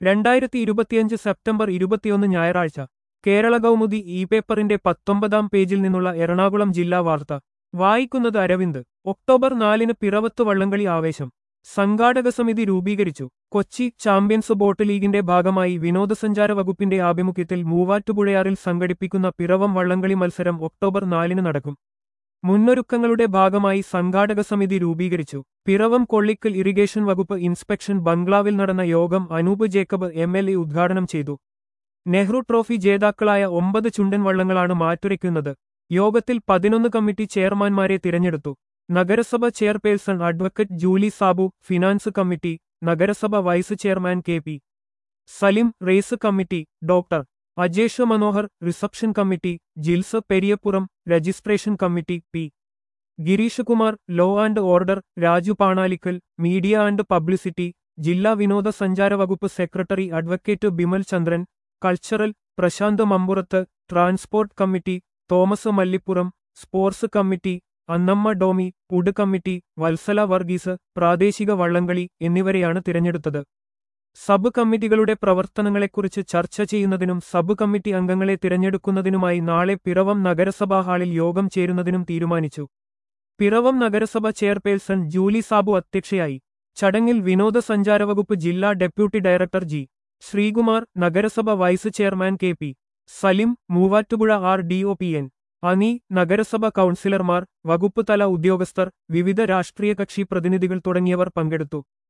രണ്ടായിരത്തി ഇരുപത്തിയഞ്ച് സെപ്റ്റംബർ ഇരുപത്തിയൊന്ന് ഞായറാഴ്ച കേരള കൗമുദി ഇ പേപ്പറിന്റെ പത്തൊമ്പതാം പേജിൽ നിന്നുള്ള എറണാകുളം ജില്ലാ വാർത്ത വായിക്കുന്നത് അരവിന്ദ് ഒക്ടോബർ നാലിന് പിറവത്ത് വള്ളംകളി ആവേശം സംഘാടക സമിതി രൂപീകരിച്ചു കൊച്ചി ചാമ്പ്യൻസ് ബോട്ട് ലീഗിന്റെ ഭാഗമായി വിനോദസഞ്ചാര വകുപ്പിന്റെ ആഭിമുഖ്യത്തിൽ മൂവാറ്റുപുഴയാറിൽ സംഘടിപ്പിക്കുന്ന പിറവം വള്ളംകളി മത്സരം ഒക്ടോബർ നാലിന് നടക്കും മുന്നൊരുക്കങ്ങളുടെ ഭാഗമായി സംഘാടക സമിതി രൂപീകരിച്ചു പിറവം കൊള്ളിക്കൽ ഇറിഗേഷൻ വകുപ്പ് ഇൻസ്പെക്ഷൻ ബംഗ്ലാവിൽ നടന്ന യോഗം Anoop Jacob M L A ഉദ്ഘാടനം ചെയ്തു നെഹ്റു ട്രോഫി ജേതാക്കളായ ഒമ്പത് ചുണ്ടൻ വള്ളങ്ങളാണ് മാറ്റുരയ്ക്കുന്നത് യോഗത്തിൽ പതിനൊന്ന് കമ്മിറ്റി ചെയർമാൻമാരെ തിരഞ്ഞെടുത്തു നഗരസഭ chairperson advocate Julie Sabu finance committee നഗരസഭ vice chairman K P Salim race committee doctor Ajesh Manohar reception committee Jils Periyapuram registration committee P Gireesh Kumar law and order Raju Panalickal media and publicity ജില്ലാ വിനോദസഞ്ചാര വകുപ്പ് secretary advocate Bimal Chandran cultural Prashanth Mamburath transport committee Thomas Mallippuram sports committee Annamma Domi food committee Vatsala Varghese പ്രാദേശിക വള്ളംകളി എന്നിവരെയാണ് തിരഞ്ഞെടുത്തത് sub കമ്മിറ്റികളുടെ പ്രവർത്തനങ്ങളെക്കുറിച്ച് ചർച്ച ചെയ്യുന്നതിനും സബ് കമ്മിറ്റി അംഗങ്ങളെ തിരഞ്ഞെടുക്കുന്നതിനുമായി നാളെ പിറവം നഗരസഭാ ഹാളിൽ യോഗം ചേരുന്നതിനും തീരുമാനിച്ചു പിറവം നഗരസഭ ചെയർപേഴ്സൺ ജൂലി സാബു അധ്യക്ഷയായി ചടങ്ങിൽ വിനോദസഞ്ചാര വകുപ്പ് ജില്ലാ ഡെപ്യൂട്ടി ഡയറക്ടർ ജി ശ്രീകുമാർ നഗരസഭ vice chairman K P Salim Muvattupuzha R D O P N Ani നഗരസഭ കൗൺസിലർമാർ വകുപ്പ് തല ഉദ്യോഗസ്ഥർ വിവിധ രാഷ്ട്രീയ കക്ഷി പ്രതിനിധികൾ തുടങ്ങിയവർ പങ്കെടുത്തു